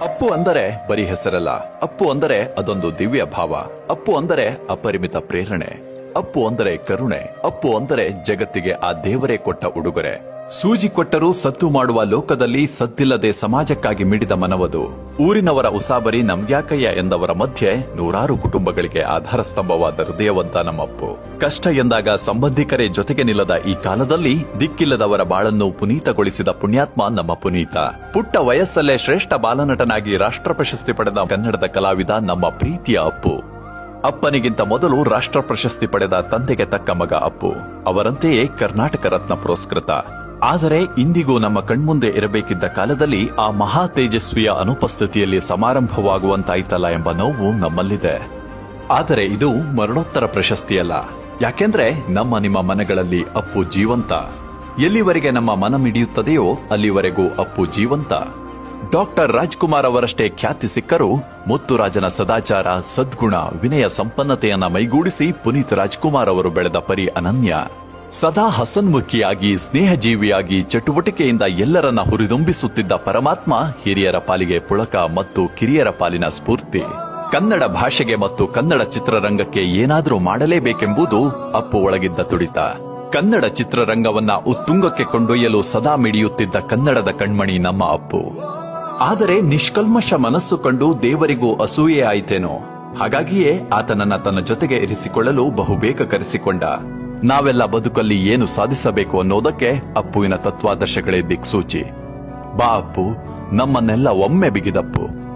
ಅಪ್ಪು ಅಂದರೆ ಬರೀ ಹೆಸರಲ್ಲ ಅಪ್ಪು ಅಂದರೆ ಅದೊಂದು ದಿವ್ಯ ಭಾವ ಅಪ್ಪು ಅಂದರೆ ಅಪರಿಮಿತ ಪ್ರೇರಣೆ ಅಪ್ಪು ಅಂದರೆ ಕರುಣೆ ಅಪ್ಪು ಅಂದರೆ ಜಗತ್ತಿಗೆ ಆ ದೇವರೇ ಕೊಟ್ಟ ಉಡುಗೊರೆ ಸೂಜಿ ಕೊಟ್ಟರೂ ಸತ್ತು ಮಾಡುವ ಲೋಕದಲ್ಲಿ ಸದ್ದಿಲ್ಲದೆ ಸಮಾಜಕ್ಕಾಗಿ ಮಿಡಿದ ಮನವದು ಊರಿನವರ ಉಸಾಬರಿ ನಮ್ಗ್ಯಾಕಯ್ಯ ಎಂದವರ ಮಧ್ಯೆ ನೂರಾರು ಕುಟುಂಬಗಳಿಗೆ ಆಧಾರ ಸ್ತಂಭವಾದ ಹೃದಯವಂತ ನಮ್ಮಪ್ಪು ಕಷ್ಟ ಎಂದಾಗ ಸಂಬಂಧಿಕರೇ ಜೊತೆಗೆ ನಿಲ್ಲದ ಈ ಕಾಲದಲ್ಲಿ ದಿಕ್ಕಿಲ್ಲದವರ ಬಾಳನ್ನು ಪುನೀತಗೊಳಿಸಿದ ಪುಣ್ಯಾತ್ಮ ನಮ್ಮ ಪುನೀತ ಪುಟ್ಟ ವಯಸ್ಸಲ್ಲೇ ಶ್ರೇಷ್ಠ ಬಾಲನಟನಾಗಿ ರಾಷ್ಟ್ರ ಪ್ರಶಸ್ತಿ ಪಡೆದ ಕನ್ನಡದ ಕಲಾವಿದ ನಮ್ಮ ಪ್ರೀತಿಯ ಅಪ್ಪು ಅಪ್ಪನಿಗಿಂತ ಮೊದಲು ರಾಷ್ಟ್ರ ಪ್ರಶಸ್ತಿ ಪಡೆದ ತಂದೆಗೆ ತಕ್ಕ ಮಗ ಅಪ್ಪು ಅವರಂತೆಯೇ ಕರ್ನಾಟಕ ರತ್ನ ಪುರಸ್ಕೃತ ಆದರೆ ಇಂದಿಗೂ ನಮ್ಮ ಕಣ್ಮುಂದೆ ಇರಬೇಕಿದ್ದ ಕಾಲದಲ್ಲಿ ಆ ಮಹಾ ತೇಜಸ್ವಿಯ ಅನುಪಸ್ಥಿತಿಯಲ್ಲಿ ಸಮಾರಂಭವಾಗುವಂತಾಯ್ತಲ್ಲ ಎಂಬ ನೋವು ನಮ್ಮಲ್ಲಿದೆ ಆದರೆ ಇದು ಮರಣೋತ್ತರ ಪ್ರಶಸ್ತಿಯಲ್ಲ ಯಾಕೆಂದ್ರೆ ನಮ್ಮ ನಿಮ್ಮ ಮನಗಳಲ್ಲಿ ಅಪ್ಪು ಜೀವಂತ ಎಲ್ಲಿವರೆಗೆ ನಮ್ಮ ಮನ ಮಿಡಿಯುತ್ತದೆಯೋ ಅಲ್ಲಿವರೆಗೂ ಅಪ್ಪು ಜೀವಂತ ಡಾಕ್ಟರ್ ರಾಜ್ಕುಮಾರ್ ಅವರಷ್ಟೇ ಖ್ಯಾತಿ ಸಿಕ್ಕರೂ ಮುತ್ತುರಾಜನ ಸದಾಚಾರ ಸದ್ಗುಣ ವಿನಯ ಸಂಪನ್ನತೆಯನ್ನ ಮೈಗೂಡಿಸಿ ಪುನೀತ್ ರಾಜ್ಕುಮಾರ್ ಅವರು ಬೆಳೆದ ಪರಿ ಅನನ್ಯ ಸದಾ ಹಸನ್ಮುಖಿಯಾಗಿ ಸ್ನೇಹಜೀವಿಯಾಗಿ ಚಟುವಟಿಕೆಯಿಂದ ಎಲ್ಲರನ್ನ ಹುರಿದುಂಬಿಸುತ್ತಿದ್ದ ಪರಮಾತ್ಮ ಹಿರಿಯರ ಪಾಲಿಗೆ ಪುಳಕ ಮತ್ತು ಕಿರಿಯರ ಪಾಲಿನ ಸ್ಫೂರ್ತಿ ಕನ್ನಡ ಭಾಷೆಗೆ ಮತ್ತು ಕನ್ನಡ ಚಿತ್ರರಂಗಕ್ಕೆ ಏನಾದರೂ ಮಾಡಲೇಬೇಕೆಂಬುದು ಅಪ್ಪು ಒಳಗಿದ್ದ ತುಡಿತ ಕನ್ನಡ ಚಿತ್ರರಂಗವನ್ನ ಉತ್ತುಂಗಕ್ಕೆ ಕೊಂಡೊಯ್ಯಲು ಸದಾ ಮಿಡಿಯುತ್ತಿದ್ದ ಕನ್ನಡದ ಕಣ್ಮಣಿ ನಮ್ಮ ಅಪ್ಪು ಆದರೆ ನಿಷ್ಕಲ್ಮಶ ಮನಸ್ಸು ಕಂಡು ದೇವರಿಗೂ ಅಸೂಯೆ ಆಯಿತೇನೋ ಹಾಗಾಗಿಯೇ ಆತನನ್ನ ತನ್ನ ಜೊತೆಗೆ ಇರಿಸಿಕೊಳ್ಳಲು ಬಹುಬೇಗ ಕರೆಸಿಕೊಂಡ ನಾವೆಲ್ಲ ಬದುಕಲ್ಲಿ ಏನು ಸಾಧಿಸಬೇಕು ಅನ್ನೋದಕ್ಕೆ ಅಪ್ಪುವಿನ ತತ್ವಾದರ್ಶಗಳೇ ದಿಕ್ಸೂಚಿ ಬಾ ಅಪ್ಪು ನಮ್ಮನ್ನೆಲ್ಲ ಒಮ್ಮೆ ಬಿಗಿದಪ್ಪು